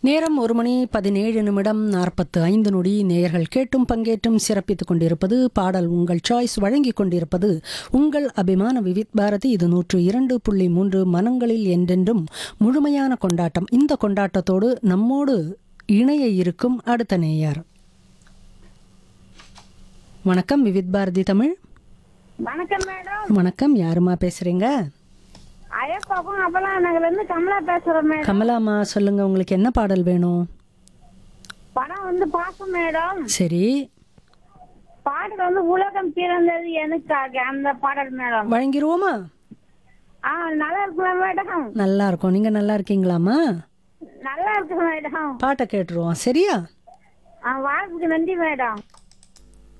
நேரம் ஒரு மணி பதினேழு நிமிடம் நாற்பத்து ஐந்து நொடி நேயர்கள் கேட்டும் பங்கேற்றும் சிறப்பித்துக் கொண்டிருப்பது பாடல் உங்கள் சாய்ஸ் வழங்கிக் கொண்டிருப்பது உங்கள் அபிமான விவித் பாரதி இது நூற்று இரண்டு புள்ளி மூன்று மனங்களில் என்றென்றும் முழுமையான கொண்டாட்டம் இந்த கொண்டாட்டத்தோடு நம்மோடு இணைய இருக்கும் அடுத்த நேயர் வணக்கம் விவித் பாரதி தமிழ் வணக்கம் மேடம் வணக்கம் யாருமா பேசுறீங்க ஐயப்பாக்கும் அப்பலாம் நகர்ல இருந்து கமலா பேசுறேன் மேடம் கமலாமா சொல்லுங்க உங்களுக்கு என்ன பாடல் வேணும் படம் வந்து பாசம் மேடம் சரி பாடல் வந்து உலகம் பிறந்தது எனக்காக அந்த பாடல் மேடம் வழங்கிருவோமா ஆ நல்லா இருக்குல்ல மேடம் நல்லா இருக்கும் நீங்க நல்லா இருக்கீங்களாமா நல்லா இருக்கு மேடம் பாட்டை கேட்டுருவோம் சரியா ஆ வாழ்த்துக்கு நன்றி மேடம்